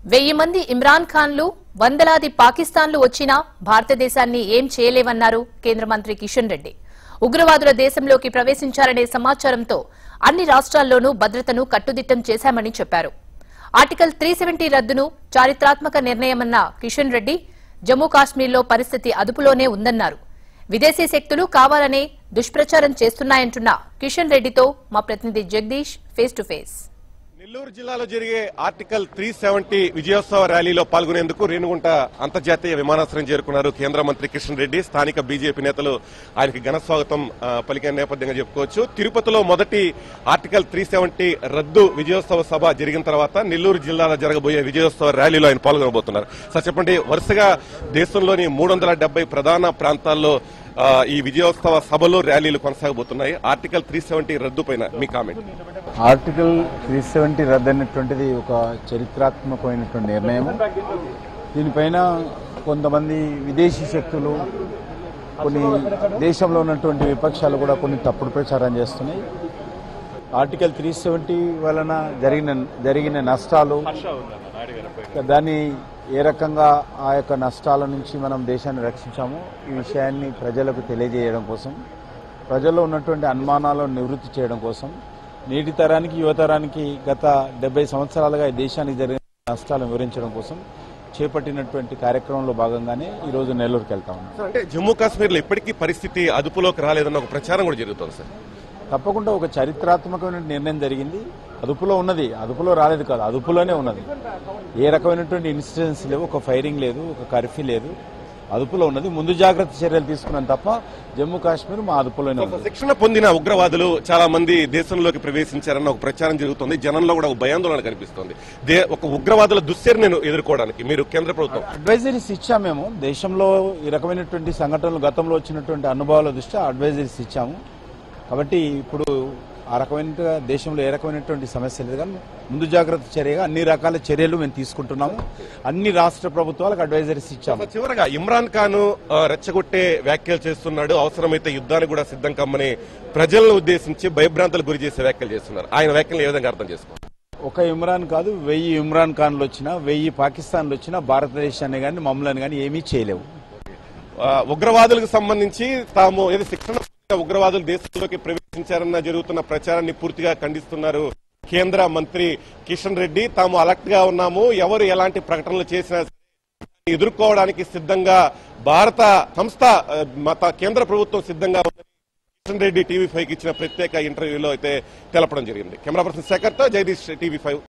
వెయ్యి మంది ఇమ్రాన్ ఖాన్లు వందలాది పాకిస్తాన్లు వచ్చినా భారతదేశాన్ని ఏం చేయలేవన్నారు కేంద్ర మంత్రి కిషన్ రెడ్డి ఉగ్రవాదుల దేశంలోకి ప్రవేశించారనే సమాచారంతో అన్ని రాష్ట్రాల్లోనూ భద్రతను కట్టుదిట్టం చేశామని చెప్పారు ఆర్టికల్ త్రీ సెవెంటీ రద్దును చారిత్రాత్మక నిర్ణయమన్న కిషన్ రెడ్డి జమ్మూ కాశ్మీర్లో పరిస్థితి అదుపులోనే ఉందన్నారు విదేశీ శక్తులు కావాలనే దుష్ప్రచారం చేస్తున్నాయంటున్న కిషన్ రెడ్డితో మా ప్రతినిధి Jagadish face to face Nellore జిల్లాలో జరిగే ఆర్టికల్ త్రీ సెవెంటీ విజయోత్సవ ర్యాలీలో పాల్గొనేందుకు రేణుగుంట అంతర్జాతీయ విమానాశ్రయం చేరుకున్నారు కేంద్ర మంత్రి కిషన్ రెడ్డి స్థానిక బీజేపీ నేతలు ఆయనకి ఘన స్వాగతం ఆ, పలికిన నేపథ్యంగా చెప్పుకోవచ్చు తిరుపతిలో మొదటి ఆర్టికల్ త్రీ సెవెంటీ రద్దు విజయోత్సవ సభ జరిగిన తర్వాత నెల్లూరు జిల్లాలో జరగబోయే విజయోత్సవ ర్యాలీలో ఆయన పాల్గొనబోతున్నారు సార్ చెప్పండి వరుసగా దేశంలోని మూడు వందల డెబ్బై ప్రధాన ప్రాంతాల్లో ఆ, ఈ విజయోత్సవ సభలు ర్యాలీలు కొనసాగబోతున్నాయి ఆర్టికల్ త్రీ సెవెంటీ రద్దు పైన మీ కామెంట్ ఆర్టికల్ త్రీ సెవెంటీ రద్దు అనేటువంటిది ఒక చరిత్రాత్మకమైనటువంటి నిర్ణయం దీనిపైన కొంతమంది విదేశీ శక్తులు కొన్ని దేశంలో ఉన్నటువంటి విపక్షాలు కూడా కొన్ని తప్పుడు ప్రచారం చేస్తున్నాయి ఆర్టికల్ త్రీ సెవెంటీ వలన జరిగిన జరిగిన నష్టాలు దాన్ని ఏ రకంగా ఆ యొక్క నష్టాల నుంచి మనం దేశాన్ని రక్షించామో ఈ విషయాన్ని ప్రజలకు తెలియజేయడం కోసం ప్రజల్లో ఉన్నటువంటి అనుమానాలను నివృత్తి చేయడం కోసం నేటి తరానికి యువతరానికి గత డెబ్బై సంవత్సరాలుగా ఈ దేశానికి జరిగిన నష్టాలను వివరించడం కోసం చేపట్టినటువంటి కార్యక్రమంలో భాగంగానే ఈ రోజు నెల్లూరుకి వెళ్తా ఉన్నాం సార్, అంటే జమ్మూ కాశ్మీర్ లో ఇప్పటికీ పరిస్థితి అదుపులోకి రాలేదన్న ఒక ప్రచారం కూడా జరుగుతుంది సార్ తప్పకుండా ఒక చరిత్రాత్మకమైన నిర్ణయం జరిగింది అదుపులో ఉన్నది అదుపులో రాలేదు కాదు అదుపులోనే ఉన్నది ఏ రకమైనటువంటి ఇన్సిడెన్స్ లేవు ఒక ఫైరింగ్ లేదు ఒక కర్ఫ్యూ లేదు అదుపులో ఉన్నది ముందు జాగ్రత్త చర్యలు తీసుకున్నాం తప్ప జమ్మూ కాశ్మీర్ మా అదుపులోనే ఉంది శిక్షణ పొందిన ఉగ్రవాదులు చాలా మంది దేశంలోకి ప్రవేశించారన్న ఒక ప్రచారం జరుగుతుంది జనంలో కూడా ఒక భయాందోళన కనిపిస్తుంది దే- ఒక ఉగ్రవాదుల దుశ్చర్యను ఎదుర్కోవడానికి మీరు కేంద్ర ప్రభుత్వం అడ్వైజరీస్ ఇచ్చాము మేము దేశంలో ఈ రకమైనటువంటి సంఘటనలు గతంలో వచ్చినటువంటి అనుభవాల దృష్ట్యా అడ్వైజరీస్ ఇచ్చాము కాబట్టి ఇప్పుడు ఆ రకమైన దేశంలో ఏ రకమైనటువంటి సమస్య లేదు కానీ ముందు జాగ్రత్త చర్యగా అన్ని రకాల చర్యలు మేము తీసుకుంటున్నాము అన్ని రాష్ట్ర ప్రభుత్వాలకు అడ్వైజరీస్ ఇచ్చాము చివరగా ఇమ్రాన్ ఖాన్ ఆ, రెచ్చగొట్టే వ్యాఖ్యలు చేస్తున్నాడు అవసరమైతే యుద్ధానికి కూడా సిద్ధం కమ్మని ప్రజలను ఉద్దేశించి భయభ్రాంతులకు గురి చేసే వ్యాఖ్యలు చేస్తున్నారు ఆయన వ్యాఖ్యలు ఏ విధంగా అర్థం చేసుకోవాలి ఒక ఇమ్రాన్ కాదు వెయ్యి ఇమ్రాన్ ఖాన్లు వచ్చినా వెయ్యి పాకిస్తాన్లు వచ్చినా భారతదేశాన్ని కానీ మమ్మల్ని కానీ ఏమీ చేయలేవు ఆ, ఉగ్రవాదులకు సంబంధించి తాము ఏదో శిక్షణ పొందిన ఉగ్రవాదులు దేశంలోకి ప్రవేశించారన్న జరుగుతున్న ప్రచారాన్ని పూర్తిగా ఖండిస్తున్నారు కేంద్ర మంత్రి కిషన్ రెడ్డి తాము అలర్ట్ గా ఉన్నాము ఎవరు ఎలాంటి ప్రకటనలు చేసినా సరే ఎదుర్కోవడానికి సిద్ధంగా భారత సంస్థ ఆ, మత కేంద్ర ప్రభుత్వం సిద్ధంగా ఉందని కిషన్ రెడ్డి టీవీ ఫైవ్ కి ఇచ్చిన ప్రత్యేక ఇంటర్వ్యూలో అయితే తెలపడం జరిగింది కెమెరా పర్సన్ శేఖర్ తో జగదీష్ టీవీ ఫైవ్